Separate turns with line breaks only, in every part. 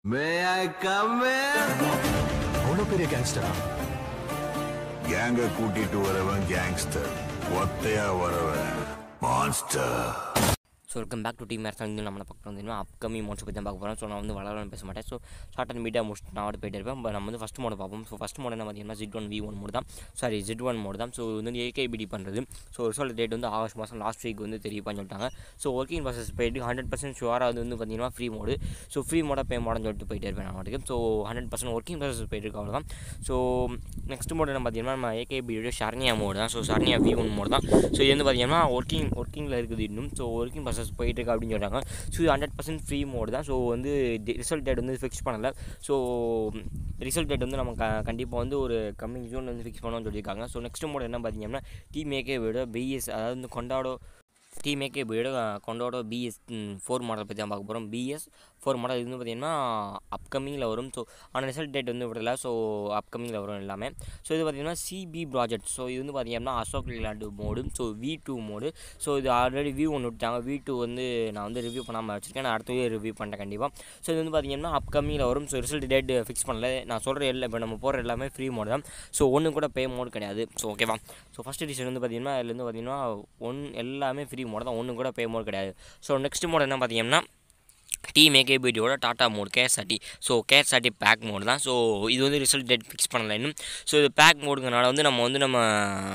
May I come in?
அவ்வளோ பெரிய கேங்ஸ்டரா
கேங்க கூட்டிட்டு வரவன் கேங்ஸ்டர் ஒத்தையா வரவன் monster
so welcome back to team match வந்து நம்ம பார்க்க வந்து அப்கமிங் மோட்ஸ் பற்றி தான் பார்க்க போகிறோம் ஸோ நான் வந்து வளரலாம் பேச மாட்டேன் ஸோ ஷார்ட் அண்ட் மீடியா முடிச்சுட்டு நான் ஆடு போயிட்டு இருப்பேன் பட் நம்ம வந்து ஃபஸ்ட் மோட பார்ப்போம் ஸோ ஃபஸ்ட் மோட் என்ன பார்த்தீங்கன்னா ஜிட் ஒன் வி ஒன் மோட் தான் சாரி ஜிட் ஒன் மோட் தான் ஸோ இது வந்து ஏகேபிடி பண்ணுறது ஸோ ரிசல்ட் டேட் வந்து ஆகஸ்ட் மாதம் லாஸ்ட் வீக் வந்து தெரியுப்பான்னு சொல்லிட்டாங்க ஸோ ஒர்க்கிங் ப்ராசஸ் போயிட்டு ஹண்ட்ரட் பர்சன்ட் ஷுவராக அது வந்து பார்த்தீங்கன்னா ஃப்ரீ மோடு ஸோ ஃப்ரீ மோடாக பே மோடன்னு சொல்லிட்டு போயிட்டே இருப்பேன் நான் வாட்டுக்கு so hundred percent working process போயிட்டு இருக்கு அவ்வளோதான் ஸோ நெக்ஸ்ட் மோட் என்ன பார்த்தீங்கன்னா நம்ம ஏகேபியோட ஷர்னியா மோடு தான் ஸோ ஷர்னியா வி ஒன் மோடு தான் ஸோ இது வந்து பார்த்தீங்கன்னா ஒர்க்கிங் ஒர்க்கிங்கில் இருக்குது இன்னும் ஸோ ஒர்க்கிங் ப்ராசஸ் போயிட்டு இருக்கு அப்படின்னு சொல்கிறாங்க ஸோ இது ஹண்ட்ரட் பர்சன்ட் ஃப்ரீ மோடு தான் ஸோ வந்து ரிசல்ட் டேட் வந்து ஃபிக்ஸ் பண்ணலை ஸோ ரிசல்ட் டேட் வந்து நம்ம க கண்டிப்பாக வந்து ஒரு கம்மிங் ஜூன் வந்து ஃபிக்ஸ் பண்ணணும்னு சொல்லியிருக்காங்க ஸோ நெக்ஸ்ட் மோடு என்ன பார்த்தீங்கன்னா டீம் ஏகே விட பிஎஸ் அதாவது வந்து கொண்டாடோ டீம் ஏகே விட கொண்டாடோ பிஎஸ் ஃபோர் மாடல் பற்றி தான் பார்க்க போகிறோம் பிஎஸ் ஃபோர் மாடல் இது வந்து பார்த்தீங்கன்னா அப்கமிங்கில் வரும் ஸோ ஆனால் ரிசல்ட் டேட் வந்து விடல ஸோ அப்கமிங்கில் வரும் எல்லாமே ஸோ இது பார்த்தீங்கன்னா சிபி ப்ராஜெக்ட் ஸோ இது வந்து பார்த்தீங்கன்னா Ashok Leyland mod so V two mod so இது ஆல்ரெடி வியூ ஒன்று விட்டாங்க வி டூ வந்து நான் வந்து ரிவ்யூ பண்ணாமல் வச்சுருக்கேன் நான் அடுத்த ரிவ்யூ பண்ணிட்டேன் கண்டிப்பாக ஸோ இது வந்து பார்த்தீங்கன்னா அப்கமிங்கில் வரும் ஸோ ரிசல்ட் டேட் ஃபிக்ஸ் பண்ணல நான் சொல்கிற இல்லை இப்போ நம்ம போகிற எல்லாமே ஃப்ரீ மோடு தான் ஸோ ஒன்று கூட பே மோடு கிடையாது ஸோ ஓகேவா ஸோ ஃபஸ்ட் எடிஷன் வந்து பார்த்தீங்கன்னா இதுல வந்து பார்த்தீங்கன்னா ஒன் எல்லாமே ஃப்ரீ மோடு தான் ஒன்று கூட பே மோடு கிடையாது ஸோ நெக்ஸ்ட் மோடு என்ன பார்த்தீங்கன்னா டீம் ஏகேபிடியோட Tata mod KSRT so KSRT pack mod தான் ஸோ இது வந்து ரிசல்ட் டேட் ஃபிக்ஸ் பண்ணல இன்னும் ஸோ இது பேக் மோடுங்கனால வந்து நம்ம வந்து நம்ம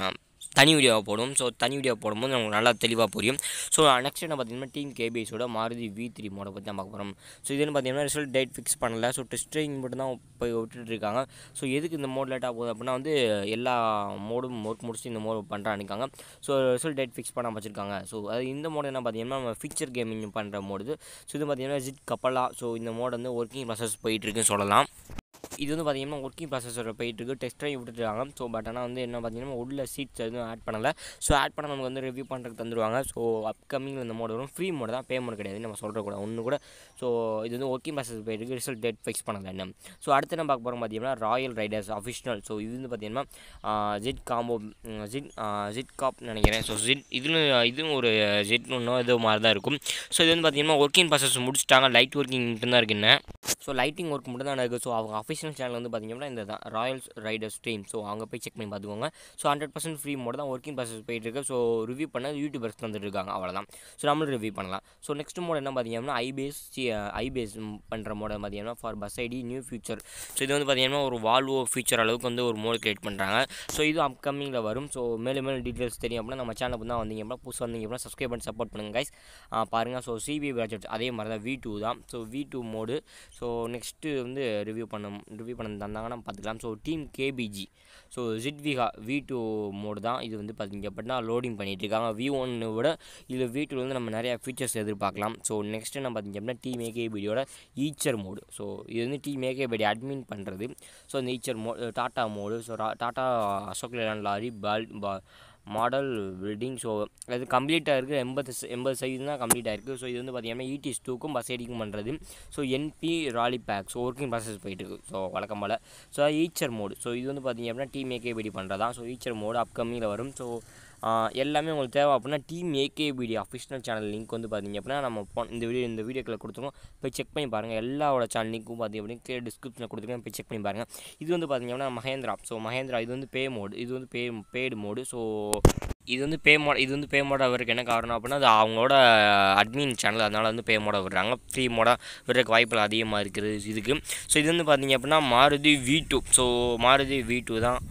தனி வீடியோவை போடுவோம் ஸோ தனி வீடியோ போடும்போது நமக்கு நல்லா தெளிவாக புரியும் ஸோ நெக்ஸ்ட் என்ன பார்த்தீங்கன்னா டீம் கேபிஎஸோட மாருதி வி த்ரீ மோடை பற்றி தான் பார்க்க போகிறோம் ஸோ இதுன்னு பார்த்தீங்கன்னா ரிசல்ட் டேட் ஃபிக்ஸ் பண்ணல ஸோ டெஸ்டிங் மட்டும் தான் போய் விட்டுட்டு இருக்காங்க ஸோ எதுக்கு இந்த மோட் லேட்டாக போகுது அப்படின்னா வந்து எல்லா மோடும் ஒர்க் முடிச்சுட்டு இந்த மோடு பண்ணுறானுக்காங்க ஸோ ரிசல்ட் டேட் ஃபிக்ஸ் பண்ண வச்சுருக்காங்க ஸோ அது இந்த மோடு என்ன பார்த்தீங்கன்னா நம்ம ஃபீச்சர் கேமிங் பண்ணுற மோடு ஸோ இது பார்த்தீங்கன்னா ஜிட் கப்பலா ஸோ இந்த மோடு வந்து ஒர்க்கிங் ப்ராசஸ் போயிட்டுருக்குன்னு சொல்லலாம் இது வந்து பார்த்தீங்கன்னா ஒர்க்கிங் ப்ராசஸர் போயிட்டுருக்கு டெஸ்ட் ட்ரைவ் விட்டுருக்காங்க ஸோ பட் ஆனால் வந்து என்ன பார்த்தீங்கன்னா உள்ள சீட்ஸ் எதுவும் ஆட் பண்ணலை ஸோ ஆட் பண்ண நமக்கு வந்து ரிவ்யூ பண்ணுறதுக்கு தந்துருவாங்க ஸோ அப்கமிங்கில் இந்த மோடு வரும் ஃப்ரீ மோடு தான் பே மோடு கிடையாது நம்ம சொல்கிற கூட ஒன்று கூட ஸோ இது வந்து ஒர்க்கிங் ப்ராசஸ் போயிருக்கு ரிசல்ட் டேட் ஃபிக்ஸ் பண்ணல என்ன ஸோ அடுத்து என்ன பார்க்க போகிறோம் பார்த்தீங்கன்னா ராயல் ரைடர்ஸ் அஃபிஷனல் ஸோ இது வந்து பார்த்தீங்கன்னா ஜிட் காம்போ ஜிட் ஜிட் காப் நினைக்கிறேன் ஸோ ஜிட் இதுன்னு இதுவும் ஒரு ஜிட் ஒன்றோ இதோ மாதிரி தான் இருக்கும் ஸோ இது வந்து பார்த்தீங்கன்னா ஒர்க்கிங் ப்ராசஸ் முடிச்சிட்டாங்க லைட் ஒர்க்கிங் மட்டும் தான் இருக்குன்னு ஸோ லைட்டிங் ஒர்க் மட்டும் தான் இருக்குது ஸோ அவங்க அஃபிஷியல் சேனல் வந்து பார்த்தீங்கன்னா இந்த தான் ராயல்ஸ் ரைடர்ஸ் ஸ்ட்ரீம் ஸோ அங்கே போய் செக் பண்ணி பார்த்துக்கோங்க so hundred percent free mod தான் ஒர்க்கிங் ப்ராசஸ் போயிட்டு இருக்கு ஸோ ரிவ்யூ பண்ண யூடியூபர்ஸ் வந்துட்டு இருக்காங்க அவ்வளோதான் ஸோ நம்மளும் ரிவ்யூ பண்ணலாம் ஸோ நெக்ஸ்ட் மோட் என்ன பார்த்தீங்கன்னா ஐபேஸ் ஐபேஸ் பண்ணுற மோட பார்த்தீங்கன்னா for bus ID new future so இது வந்து பார்த்தீங்கன்னா ஒரு வால்வோ ஃபியூச்சர் அளவுக்கு வந்து ஒரு மோட் கிரியேட் பண்ணுறாங்க ஸோ இது அப்கமிங்கில் வரும் ஸோ மேலும் மேலும் டீட்டெயில்ஸ் தெரியும் அப்படின்னா நம்ம சேனலுக்கு தான் வந்தீங்க அப்படின்னா புதுசு வந்தீங்க அப்படின்னா சப்ஸ்கிரைப் பண்ணி சப்போர்ட் பண்ணுங்கள் கைஸ் பாருங்கள் ஸோ சிபி ப்ராஜெக்ட் அதே மாதிரி தான் வி டூ தான் so V two mod so next வந்து ரிவ்யூ பண்ண ரிவ்யூ பண்ண தந்தாங்கன்னா பார்த்துக்கலாம் ஸோ டீம் கேபிஜி ஸோ ஜிட்விகா வி டூ மோடு தான் இது வந்து பார்த்தீங்க அப்படின்னா லோடிங் பண்ணிகிட்டு இருக்காங்க வி ஒன்னு விட இதில் வி டூவில் வந்து நம்ம நிறையா ஃபீச்சர்ஸ் எதிர்பார்க்கலாம் ஸோ நெக்ஸ்ட் என்ன பார்த்தீங்க அப்படின்னா டீம் ஏகேபிடியோட ஈச்சர் மோடு ஸோ இது வந்து டீம் ஏகேபிடி அட்மின் பண்ணுறது ஸோ இந்த ஈச்சர் மோ Tata mod so Tata Ashok Leyland lorry பால் பா மாடல் பில்டிங் ஸோ அது கம்ப்ளீட்டாக இருக்குது எண்பது எண்பது சைஸ் தான் கம்ப்ளீட் ஆயிருக்கு ஸோ இது வந்து பார்த்தீங்கன்னா இடிஸ் டூக்கும் பஸ் ஐடிக்கும் பண்ணுறது so NP rally pack so working process போயிட்டு இருக்கு ஸோ வழக்கம் போல் ஸோ ஈச்சர் மோடு ஸோ இது வந்து பார்த்தீங்க அப்படின்னா டீம் ஏகேபிடி பண்ணுறதா ஸோ ஈச்சர் மோடு அப்கமிங்கில் வரும் ஸோ எல்லாமே உங்களுக்கு தேவை அப்படின்னா team AKPT official channel link வந்து பார்த்தீங்க அப்படின்னா நம்ம போ இந்த வீடியோ இந்த வீடியோக்களை கொடுத்துருக்கோம் போய் செக் பண்ணி பாருங்கள் எல்லாரோட சேனல் லிங்க்கும் பார்த்தீங்க அப்படின்னா கீழே டிஸ்கிரிப்ஷனில் கொடுத்துருக்கேன் போய் செக் பண்ணி பாருங்கள் இது வந்து பார்த்தீங்க அப்படின்னா மகேந்திரா ஸோ மகேந்திரா இது வந்து பே மோடு இது வந்து பே பெய்டு மோடு ஸோ இது வந்து பே மோட் இது வந்து பே மோடாக வரக்கு என்ன காரணம் அப்படின்னா அது அவங்களோட அட்மின் சேனல் அதனால் வந்து பே மோடாக விடுறாங்க ஃப்ரீ மோடாக விடுறதுக்கு வாய்ப்புகள் அதிகமாக இருக்குது இதுக்கு ஸோ இது வந்து பார்த்தீங்க அப்படின்னா Maruti V two so Maruti V two தான்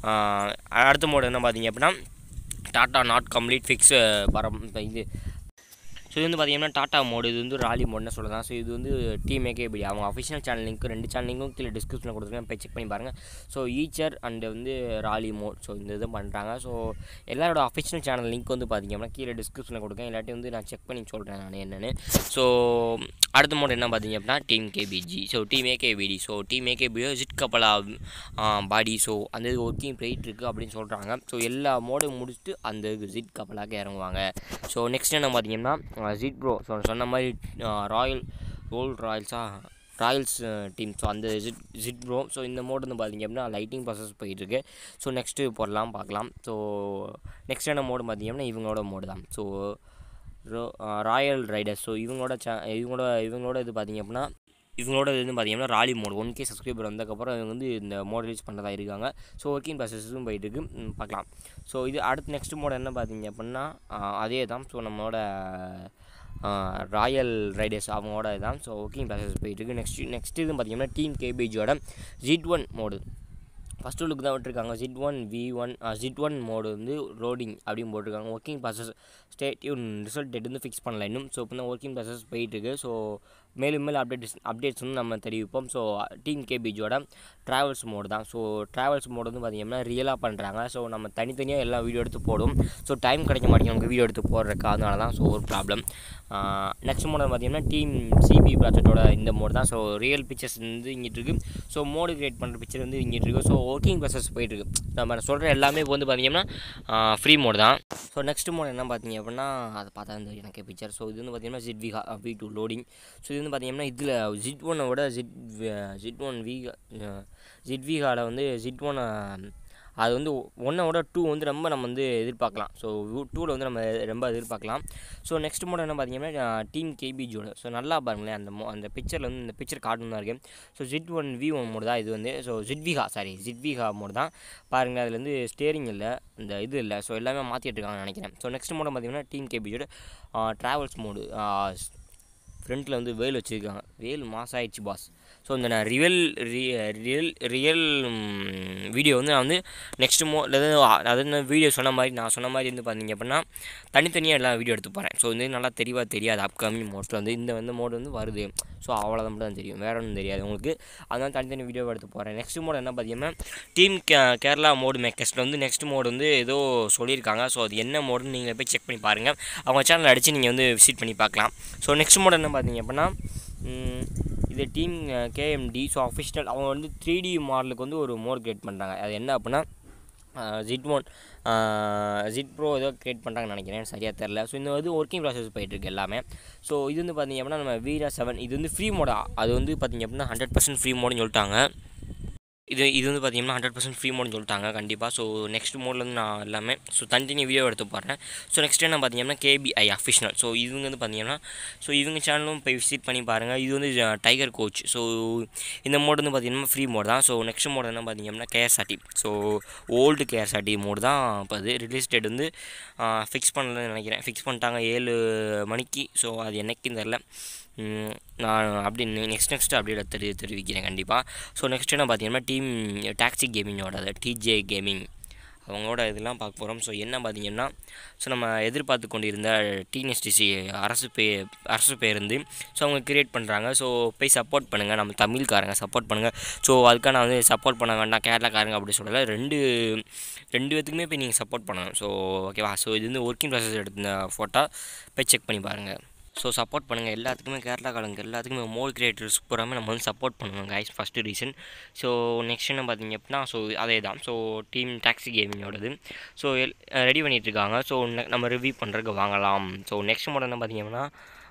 அடுத்த மோடு என்ன பார்த்தீங்க அப்படின்னா டாட்டா நாட் கம்ப்ளீட் ஃபிக்ஸ் பரம் இது ஸோ இது வந்து பார்த்தீங்கன்னா டாட்டா மோடு இது வந்து ராலி மோட்னு சொல்லலாம் ஸோ இது வந்து டீம் ஏகேபி அவங்க அஃபிஷியல் சேனல் லிங்க் ரெண்டு சேனல் லிங்க்கும் கீழே டிஸ்கிரிப்ஷனில் கொடுத்துருக்கேன் போய் செக் பண்ணி பாருங்கள் ஸோ ஈச்சர் அண்டு வந்து ராலி மோட் ஸோ இந்த இது பண்ணுறாங்க ஸோ எல்லாரோட அஃபிஷியல் சேனல் லிங்க் வந்து பார்த்தீங்க அப்படின்னா கீழே டிஸ்கிரிப்ஷனில் கொடுக்கேன் இல்லாட்டி வந்து நான் செக் பண்ணி சொல்கிறேன் நான் என்னென்னு ஸோ அடுத்த மோட் என்ன பார்த்தீங்க அப்படின்னா team KPG so team AKPT so team ஏகேபியோ ஜிட் கப்பலா பாடி ஸோ அந்த இது ஒர்க்கிங் போயிட்டு இருக்குது அப்படின்னு சொல்கிறாங்க ஸோ எல்லா மோடும் முடிச்சுட்டு அந்த ஜிட் கப்பலாக இறங்குவாங்க ஸோ நெக்ஸ்ட் என்ன பார்த்தீங்கன்னா ஜிட் ப்ரோ ஸோ சொன்ன மாதிரி ராயல் ரோல் ராயல்ஸா ராயல்ஸ் டீம் ஸோ அந்த ஜிட் ஜிட் ப்ரோ ஸோ இந்த மோட் வந்து பார்த்தீங்க அப்படின்னா லைட்டிங் ப்ராசஸ் போயிட்டுருக்கு ஸோ நெக்ஸ்ட்டு போடலாம் பார்க்கலாம் ஸோ நெக்ஸ்ட் என்ன மோடு பார்த்தீங்க அப்படின்னா இவங்களோட மோடு தான் ஸோ ரோ ராயல் ரைடர்ஸ் ஸோ இவங்களோட சே இவங்களோட இவங்களோட இது பார்த்தீங்க அப்படின்னா இவங்களோட இது வந்து பார்த்தீங்கன்னா rally mod one K subscriber வந்ததுக்கப்புறம் இவங்க வந்து இந்த மோட் ரிலீஸ் பண்ணுறதா இருக்காங்க ஸோ ஒர்க்கிங் ப்ராசஸும் போயிட்டு இருக்கு ம், பார்க்கலாம் ஸோ இது அடுத்து நெக்ஸ்ட் மோட் என்ன பார்த்தீங்க அப்படின்னா ஆ, அதே தான் ஸோ நம்மளோட ராயல் ரைடர்ஸ் அவங்களோட இதுதான் ஸோ ஒர்க்கிங் ப்ராசஸ் போயிட்டு இருக்கு நெக்ஸ்ட் நெக்ஸ்ட் இது பார்த்தீங்கன்னா டீம் கேபிஜோட ஜிட் ஒன் மோடு ஃபஸ்ட்டு லுக் தான் விட்டுருக்காங்க ஜிட் ஒன் வி ஒன் ஜிட் ஒன் மோடு வந்து ரோடிங் அப்படின்னு போட்டிருக்காங்க ஒர்க்கிங் ப்ராசஸ் ஸ்டேட்யூன் ரிசல்ட் டேட் வந்து ஃபிக்ஸ் பண்ணல இன்னும் ஸோ இப்போ தான் ஒர்க்கிங் ப்ராசஸ் போயிட்டுருக்கு ஸோ மேலும் மேலும் அப்டேட்ஸ் அப்டேட்ஸ் வந்து நம்ம தெரிவிப்போம் ஸோ டீம் கேபிஜோட ட்ராவல்ஸ் மோடு தான் ஸோ ட்ராவல்ஸ் மோடு வந்து பார்த்திங்கன்னா ரியலாக பண்ணுறாங்க ஸோ நம்ம தனித்தனியாக எல்லா வீடியோ எடுத்து போடும் ஸோ டைம் கிடைக்க மாட்டேங்குது நமக்கு வீடியோ எடுத்து போடுறதுக்கு அதனால தான் ஸோ ஒரு ப்ராப்ளம் நெக்ஸ்ட் மோடு பார்த்தீங்கன்னா டீம் சிபி ப்ராஜெக்டோட இந்த மோடு தான் ஸோ ரியல் பிக்சர்ஸ் வந்து இங்கிட்டு இருக்குது ஸோ மோடு கிரியேட் பண்ணுற பிக்சர் வந்து இங்கிட்டு இருக்குது ஸோ ஒர்க்கிங் ப்ராசஸ் போயிட்டுருக்கு நம்ம சொல்கிற எல்லாமே இப்போ வந்து பார்த்தீங்கன்னா ஃப்ரீ மோடு தான் ஸோ நெக்ஸ்ட் மோட் என்ன பார்த்தீங்க அப்படின்னா அதை பார்த்தா இந்த எனக்கு பிக்சர் ஸோ இது வந்து பார்த்தீங்கன்னா ஜிட் V V two loading so இது வந்து பார்த்தீங்கன்னா இதில் ஜிட் ஒனை விட ஜிட் ஜிட் ஒன் வி ஜிட் விகால வந்து ஜிட் ஒன் அது வந்து ஒன்னை விட டூ வந்து ரொம்ப நம்ம வந்து எதிர்பார்க்கலாம் ஸோ டூவில் வந்து நம்ம ரொம்ப எதிர்பார்க்கலாம் ஸோ நெக்ஸ்ட் மோட் என்ன பார்த்தீங்கன்னா டீம் கேபிஜோட ஸோ நல்லா பாருங்களேன் அந்த மோ அந்த பிக்சரில் வந்து இந்த பிக்சர் கார்ட்டூன் தான் இருக்குது ஸோ ஜிட் ஒன் வி ஒன் மோடு தான் இது வந்து ஸோ ஜிட்விகா சாரி ஜிட்விகா மோடு தான் பாருங்கள் அதில் வந்து ஸ்டேரிங் இல்லை இந்த இது இல்லை ஸோ எல்லாமே மாற்றிட்டு இருக்காங்கன்னு நினைக்கிறேன் ஸோ நெக்ஸ்ட் மோட பார்த்தீங்கன்னா டீம் கேபிஜோட ட்ராவல்ஸ் மோடு ஃப்ரண்ட்டில் வந்து வேல் வச்சுருக்காங்க வேல் மாஸ் ஆயிடுச்சு பாஸ் ஸோ இந்த நான் ரியல் ரியல் ரியல் வீடியோ வந்து நான் வந்து நெக்ஸ்ட் மோ அதாவது அதாவது வீடியோ சொன்ன மாதிரி நான் சொன்ன மாதிரி வந்து பார்த்தீங்க அப்படின்னா தனித்தனியாக எல்லாம் வீடியோ எடுத்து போகிறேன் ஸோ வந்து நல்லா தெளிவாக தெரியாது அப்கமிங் மோஸ்ட்டில் வந்து இந்த வந்து மோடு வந்து வருது ஸோ அவ்வளோதான் மட்டும் தான் தெரியும் வேறு ஒன்றும் தெரியாது உங்களுக்கு அதனால தனித்தனி வீடியோ எடுத்து போகிறேன் நெக்ஸ்ட் மோடு என்ன பார்த்தீங்கன்னா டீம் கே கேரளா மோடு மேக்கர்ஸில் வந்து நெக்ஸ்ட் மோடு வந்து ஏதோ சொல்லியிருக்காங்க ஸோ அது என்ன மோடுன்னு நீங்கள் போய் செக் பண்ணி பாருங்கள் அவங்க சேனல் அடித்து நீங்கள் வந்து விசிட் பண்ணி பார்க்கலாம் ஸோ நெக்ஸ்ட் மோடு என்ன பார்த்தீங்க அப்படின்னா ம், இது டீம் கேஎம்டி ஸோ அஃபிஷியல் அவங்க வந்து த்ரீ டி மாடலுக்கு வந்து ஒரு மோட் கிரியேட் பண்ணுறாங்க அது என்ன அப்படின்னா ஜிட் ஒன் ஜிட் ப்ரோ ஏதோ கிரியேட் பண்ணுறாங்கன்னு நினைக்கிறேன் சரியாக தெரில ஸோ இந்த வந்து ஒர்க்கிங் ப்ராசஸ் போயிட்டுருக்கு எல்லாமே ஸோ இது வந்து பார்த்திங்க அப்படின்னா நம்ம வீரா செவன் இது வந்து ஃப்ரீ மோடா அது வந்து பார்த்திங்க அப்படின்னா ஹண்ட்ரட் பர்சன்ட் ஃப்ரீ மோடுன்னு சொல்லிட்டாங்க இது இது வந்து பார்த்தீங்கன்னா ஹண்ட்ரட் பர்சன்ட் ஃப்ரீ மோட்னு சொல்லிட்டாங்க கண்டிப்பாக ஸோ நெக்ஸ்ட் மோடில் வந்து நான் எல்லாமே ஸோ தனித்தனி வீடியோ எடுத்து போடுறேன் ஸோ நெக்ஸ்ட் என்ன பார்த்தீங்கன்னா கேபிஐ அஃபிஷனல் ஸோ இவங்க வந்து பார்த்தீங்கன்னா ஸோ இவங்க சேனலும் போய் விசிட் பண்ணி பாருங்கள் இது வந்து டைகர் கோச் ஸோ இந்த மோடு வந்து பார்த்தீங்கன்னா ஃப்ரீ மோட் தான் ஸோ நெக்ஸ்ட் மோட் என்ன பார்த்தீங்கன்னா KSRT so old KSRT mod தான் இப்போ அது ரிலீஸ் டேட் வந்து ஃபிக்ஸ் பண்ணலன்னு நினைக்கிறேன் ஃபிக்ஸ் பண்ணிட்டாங்க ஏழு மணிக்கு ஸோ அது என்னைக்குன்னு தெரில ம், நான் அப்படி நெக்ஸ்ட் நெக்ஸ்ட் அப்டேட் தெரி தெரிவிக்கிறேன் கண்டிப்பாக ஸோ நெக்ஸ்ட் என்ன பார்த்தீங்கன்னா டீம் டாக்ஸி கேமிங்கோட அது டிஜே கேமிங் அவங்களோட இதெல்லாம் பார்க்க போகிறோம் ஸோ என்ன பார்த்தீங்கன்னா ஸோ நம்ம எதிர்பார்த்து கொண்டிருந்த டிஎன்எஸ்டிசி அரசு பே அரசு பேருந்து ஸோ அவங்க கிரியேட் பண்ணுறாங்க ஸோ போய் சப்போர்ட் பண்ணுங்கள் நம்ம தமிழ்காரங்க சப்போர்ட் பண்ணுங்கள் ஸோ அதுக்காக நான் வந்து சப்போர்ட் பண்ண வேண்டாம் கேரளாக்காரங்க அப்படி சொல்லலை ரெண்டு ரெண்டு பேத்துக்குமே போய் நீங்கள் சப்போர்ட் பண்ணணும் ஸோ ஓகேவா ஸோ இது வந்து ஒர்க்கிங் ப்ராசஸ் எடுத்த ஃபோட்டோ போய் செக் பண்ணி பாருங்கள் ஸோ சப்போர்ட் பண்ணுங்கள் எல்லாத்துக்குமே கேரளாக்காரங்க எல்லாத்துக்குமே மோல் கிரியேட்டர்ஸ் பூராமே நம்ம வந்து சப்போர்ட் பண்ணுவோம் guys first reason so next என்ன பார்த்தீங்க அப்படின்னா ஸோ அதே தான் ஸோ டீம் டாக்ஸி கேமிங்கோடது ஸோ ரெடி பண்ணிகிட்ருக்காங்க ஸோ நம்ம ரிவ்யூ பண்ணுறதுக்கு வாங்கலாம் ஸோ நெக்ஸ்ட் மாடல் என்ன பார்த்தீங்க அப்படின்னா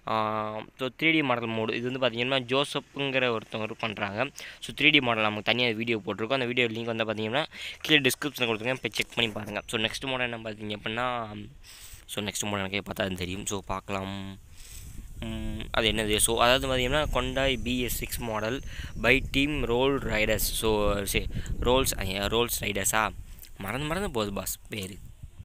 so three D model mod இது வந்து பார்த்தீங்கன்னா ஜோசப்புங்கிற ஒருத்தவங்க பண்ணுறாங்க ஸோ த்ரீ டி மாடல் நமக்கு தனியாக வீடியோ போட்டிருக்கோம் அந்த வீடியோ லிங்க் வந்து பார்த்தீங்கன்னா கீழே டிஸ்கிரிப்ஷனில் கொடுத்துருக்கேன் போய் செக் பண்ணி பாருங்கள் ஸோ நெக்ஸ்ட் மாடல் என்ன பார்த்தீங்க அப்படின்னா ஸோ நெக்ஸ்ட் மாடல் எனக்கே பார்த்தா அது தெரியும் ஸோ பார்க்கலாம் ம், அது என்னது ஸோ அதாவது பார்த்தீங்கன்னா Hyundai BS six model by team roll riders so சரி ரோல்ஸ் ரோல்ஸ் ரைடர்ஸா மறந்து மறந்து போகுது பாஸ் பேர்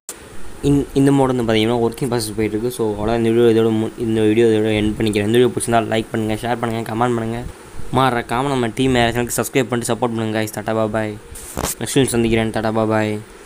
இந் இந்த மோட் வந்து பார்த்தீங்கன்னா ஒர்க்கிங் ப்ராசஸ் போயிட்டுருக்கு ஸோ அவ்வளோ இந்த வீடியோ இதோட மு- இந்த வீடியோ இதோட எண்ட் பண்ணிக்கிறேன் இந்த வீடியோ பிடிச்சிருந்தா லைக் பண்ணுங்கள் ஷேர் பண்ணுங்கள் கமெண்ட் பண்ணுங்கள் மறக்காமல் நம்ம டீம் சேனலுக்கு சப்ஸ்கிரைப் பண்ணிட்டு சப்போர்ட் பண்ணுங்கள் guys டாடா பாய் நெக்ஸ்ட் சந்திக்கிறேன் டாடா பாய்